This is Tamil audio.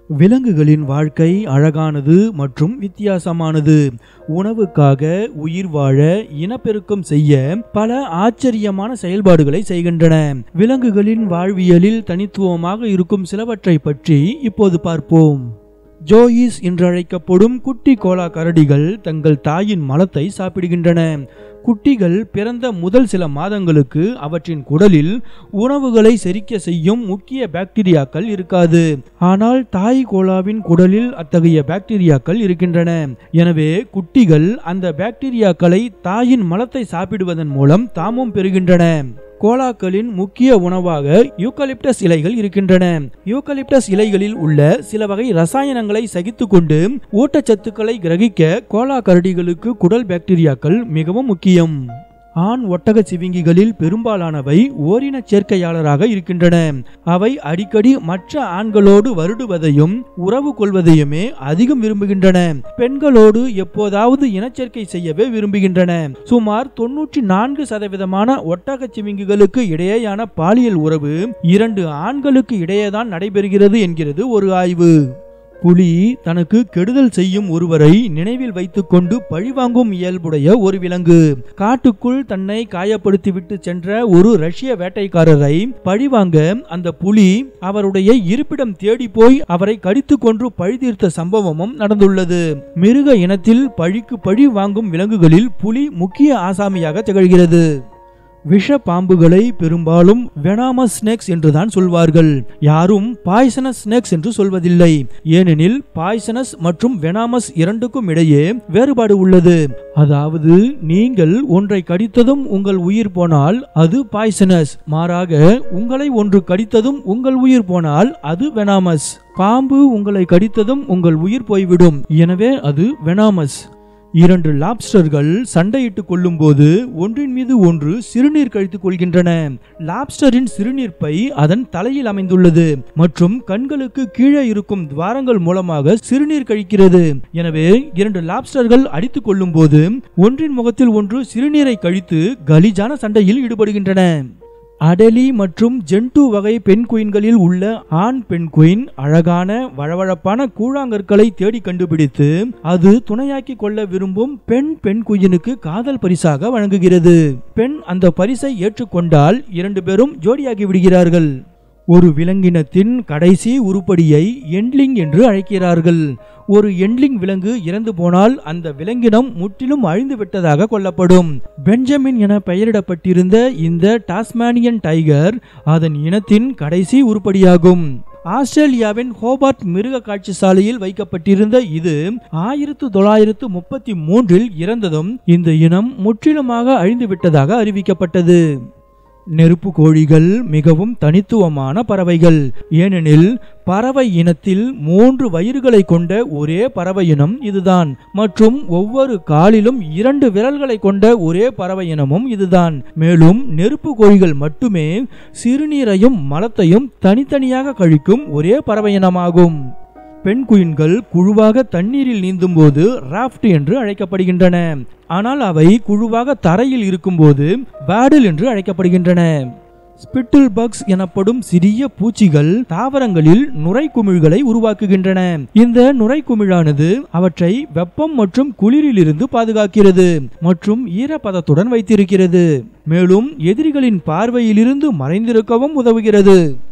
விலங்குகளின் வாழ்க்கை அழகானது மற்றும் வித்தியாசமானது உணவுக்காக உயிர் வாழ இனப்பெருக்கம் செய்ய பல ஆச்சரியமான செயல்பாடுகளை செய்கின்றன விலங்குகளின் வாழ்வியலில் தனித்துவமாக இருக்கும் சிலவற்றை பற்றி இப்போது பார்ப்போம் ஜோயிஸ் என்றழைக்கப்படும் குட்டி கோலா கரடிகள் தங்கள் தாயின் மலத்தை சாப்பிடுகின்றன குட்டிகள் பிறந்த முதல் சில மாதங்களுக்கு அவற்றின் குடலில் உணவுகளை செரிக்க செய்யும் முக்கிய பாக்டீரியாக்கள் இருக்காது ஆனால் தாய் கோலாவின் குடலில் அத்தகைய பாக்டீரியாக்கள் இருக்கின்றன எனவே குட்டிகள் அந்த பாக்டீரியாக்களை தாயின் மலத்தை சாப்பிடுவதன் மூலம் தாமும் பெறுகின்றன கோலாக்களின் முக்கிய உணவாக யூக்கலிப்டஸ் இலைகள் இருக்கின்றன யூக்கலிப்டஸ் இலைகளில் உள்ள சில வகை ரசாயனங்களை சகித்துக்கொண்டு ஊட்டச்சத்துக்களை கிரகிக்க கோலா கரடிகளுக்கு குடல் பாக்டீரியாக்கள் மிகவும் முக்கியம் ஆண் ஒட்டக சிவிங்கிகளில் பெரும்பாலானவை ஓரின சேர்க்கையாளராக இருக்கின்றன அவை அடிக்கடி மற்ற ஆண்களோடு வருடுவதையும் உறவு கொள்வதையுமே அதிகம் விரும்புகின்றன பெண்களோடு எப்போதாவது இனச்சேர்க்கை செய்யவே விரும்புகின்றன சுமார் தொன்னூற்றி நான்கு சதவீதமான ஒட்டக சிவிங்கிகளுக்கு இடையேயான பாலியல் உறவு இரண்டு ஆண்களுக்கு இடையேதான் நடைபெறுகிறது என்கிறது ஒரு ஆய்வு புலி தனக்கு கெடுதல் செய்யும் ஒருவரை நினைவில் வைத்துக்கொண்டு பழிவாங்கும் இயல்புடைய ஒரு விலங்கு காட்டுக்குள் தன்னை காயப்படுத்திவிட்டு சென்ற ஒரு ரஷ்ய வேட்டைக்காரரை பழிவாங்க அந்த புலி அவருடைய இருப்பிடம் தேடி போய் அவரை கடித்து கொன்று பழி தீர்த்த சம்பவமும் நடந்துள்ளது மிருக இனத்தில் பழிக்கு பழி வாங்கும் விலங்குகளில் புலி முக்கிய ஆசாமியாக திகழ்கிறது விஷ பாம்புகளை பெரும்பாலும் வெனாமஸ் ஸ்னேக்ஸ் என்றுதான் சொல்வார்கள் யாரும் பாய்சனஸ் ஸ்னேக்ஸ் என்று சொல்வதில்லை ஏனெனில் பாய்சனஸ் மற்றும் வெனாமஸ் இரண்டுக்கும் இடையே வேறுபாடு உள்ளது அதாவது நீங்கள் ஒன்றை கடித்ததும் உங்கள் உயிர் போனால் அது பாய்சனஸ் மாறாக உங்களை ஒன்று கடித்ததும் உங்கள் உயிர் போனால் அது வெனாமஸ் பாம்பு உங்களை கடித்ததும் உங்கள் உயிர் போய்விடும் எனவே அது வெனாமஸ் இரண்டு லாப்ஸ்டர்கள் சண்டையிட்டுக் கொள்ளும்போது ஒன்றின் மீது ஒன்று சிறுநீர் கழித்துக் கொள்கின்றன லாப்ஸ்டரின் சிறுநீர் பை அதன் தலையில் அமைந்துள்ளது மற்றும் கண்களுக்கு கீழே இருக்கும் துவாரங்கள் மூலமாக சிறுநீர் கழிக்கிறது எனவே இரண்டு லாப்ஸ்டர்கள் அடித்துக் கொள்ளும்போது ஒன்றின் முகத்தில் ஒன்று சிறுநீரை கழித்து கலிஜான சண்டையில் ஈடுபடுகின்றன அடலி மற்றும் ஜென்டு வகை பெண் குயின்களில் உள்ள ஆண் பெண் குயின் அழகான வழவழப்பான கூழாங்கற்களை தேடி கண்டுபிடித்து அது துணையாக்கி கொள்ள விரும்பும் பெண் பெண் குயினுக்கு காதல் பரிசாக வழங்குகிறது பெண் அந்த பரிசை ஏற்றுக்கொண்டால் இரண்டு பேரும் ஜோடியாகி விடுகிறார்கள் ஒரு விலங்கினத்தின் கடைசி உருப்படியை எண்ட்லிங் என்று அழைக்கிறார்கள் ஒரு எண்ட்லிங் விலங்கு இறந்து போனால் அந்த விலங்கினம் முற்றிலும் அழிந்து விட்டதாக கொள்ளப்படும் பெஞ்சமின் என பெயரிடப்பட்டிருந்த இந்த டாஸ்மானியன் டைகர் அதன் இனத்தின் கடைசி உருப்படியாகும் ஆஸ்திரேலியாவின் ஹோபார்ட் மிருக காட்சி சாலையில் வைக்கப்பட்டிருந்த இது ஆயிரத்து தொள்ளாயிரத்து முப்பத்தி மூன்றில் இறந்ததும் இந்த இனம் முற்றிலுமாக அழிந்து விட்டதாக அறிவிக்கப்பட்டது நெருப்பு கோழிகள் மிகவும் தனித்துவமான பறவைகள் ஏனெனில் பறவை இனத்தில் மூன்று வயிறுகளை கொண்ட ஒரே பறவை இனம் இதுதான் மற்றும் ஒவ்வொரு காலிலும் இரண்டு விரல்களை கொண்ட ஒரே பறவை இனமும் இதுதான் மேலும் நெருப்பு கோழிகள் மட்டுமே சிறுநீரையும் மலத்தையும் தனித்தனியாக கழிக்கும் ஒரே பறவை இனமாகும் பெண் குயின்கள் குழுவாக தண்ணீரில் நீந்தும் போது ராஃப்ட் என்று அழைக்கப்படுகின்றன ஆனால் அவை குழுவாக தரையில் இருக்கும்போது பேடில் என்று அழைக்கப்படுகின்றன ஸ்பிட்டில் பக்ஸ் எனப்படும் சிறிய பூச்சிகள் தாவரங்களில் நுரைக்குமிழ்களை உருவாக்குகின்றன இந்த நுரைக்குமிழானது அவற்றை வெப்பம் மற்றும் குளிரிலிருந்து பாதுகாக்கிறது மற்றும் ஈரப்பதத்துடன் வைத்திருக்கிறது மேலும் எதிரிகளின் பார்வையிலிருந்து மறைந்திருக்கவும் உதவுகிறது